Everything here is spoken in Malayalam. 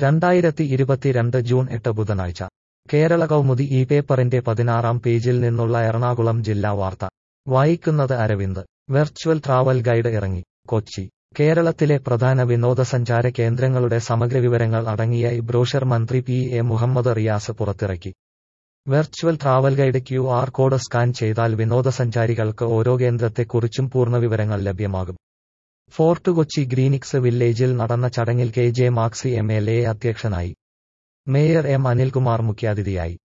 രണ്ടായിരത്തി ഇരുപത്തിരണ്ട് ജൂൺ എട്ട് ബുധനാഴ്ച കേരള കൗമുദി ഈ പേപ്പറിന്റെ പതിനാറാം പേജിൽ നിന്നുള്ള എറണാകുളം ജില്ലാ വാർത്ത വായിക്കുന്നത് അരവിന്ദ് വെർച്വൽ ട്രാവൽ ഗൈഡ് ഇറങ്ങി കൊച്ചി കേരളത്തിലെ പ്രധാന വിനോദസഞ്ചാര കേന്ദ്രങ്ങളുടെ സമഗ്ര വിവരങ്ങൾ അടങ്ങിയ ഈ ബ്രോഷർ മന്ത്രി പി എ മുഹമ്മദ് റിയാസ് പുറത്തിറക്കി virtual travel guide Q R code scan ചെയ്താൽ വിനോദസഞ്ചാരികൾക്ക് ഓരോ കേന്ദ്രത്തെക്കുറിച്ചും പൂർണ്ണവിവരങ്ങൾ ലഭ്യമാകും ഫോർട്ട് കൊച്ചി ഗ്രീനിക്സ് വില്ലേജിൽ നടന്ന ചടങ്ങിൽ K J Maxi M L A അധ്യക്ഷനായി മേയർ എം അനിൽകുമാർ മുഖ്യാതിഥിയായി